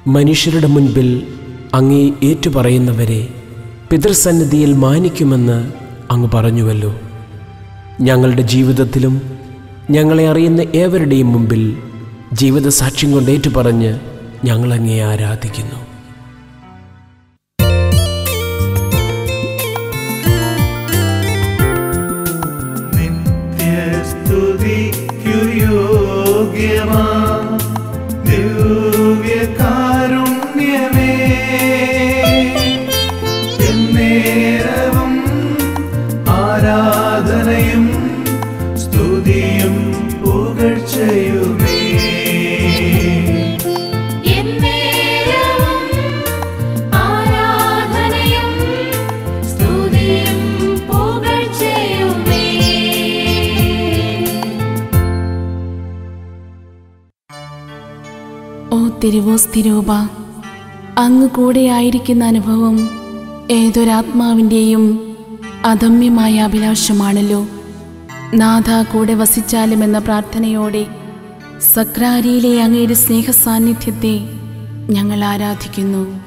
മനുഷ്യരുടെ മുൻപിൽ അങ്ങേ ഏറ്റുപറയുന്നവരെ പിതൃസന്നിധിയിൽ മാനിക്കുമെന്ന് അങ്ങ് പറഞ്ഞുവല്ലോ ഞങ്ങളുടെ ജീവിതത്തിലും ഞങ്ങളെ അറിയുന്ന ഏവരുടെയും മുമ്പിൽ ജീവിത സാക്ഷ്യം കൊണ്ട് ഏറ്റുപറഞ്ഞ് ഞങ്ങളങ്ങേ ആരാധിക്കുന്നു നിത്യസ്തുതിക്കു യോഗ്യമാ ദിവ്യകാരുണ്യമേ എന്നേരവും ആരാധനയും സ്തുതിയും പുകഴ്ചയുമേ എന്നേരവും ആരാധനയും സ്തുതിയും പുകഴ്ചയുമേ ഓ തിരുവോസ്തിരൂപ അങ്ങ് കൂടെയായിരിക്കുന്ന അനുഭവം ഏതൊരാത്മാവിൻ്റെയും അദമ്യമായ അഭിലാഷമാണല്ലോ നാഥ കൂടെ വസിച്ചാലും എന്ന പ്രാർത്ഥനയോടെ സക്രാരിയിലെ അങ്ങയുടെ സ്നേഹ സാന്നിധ്യത്തെ ഞങ്ങൾ ആരാധിക്കുന്നു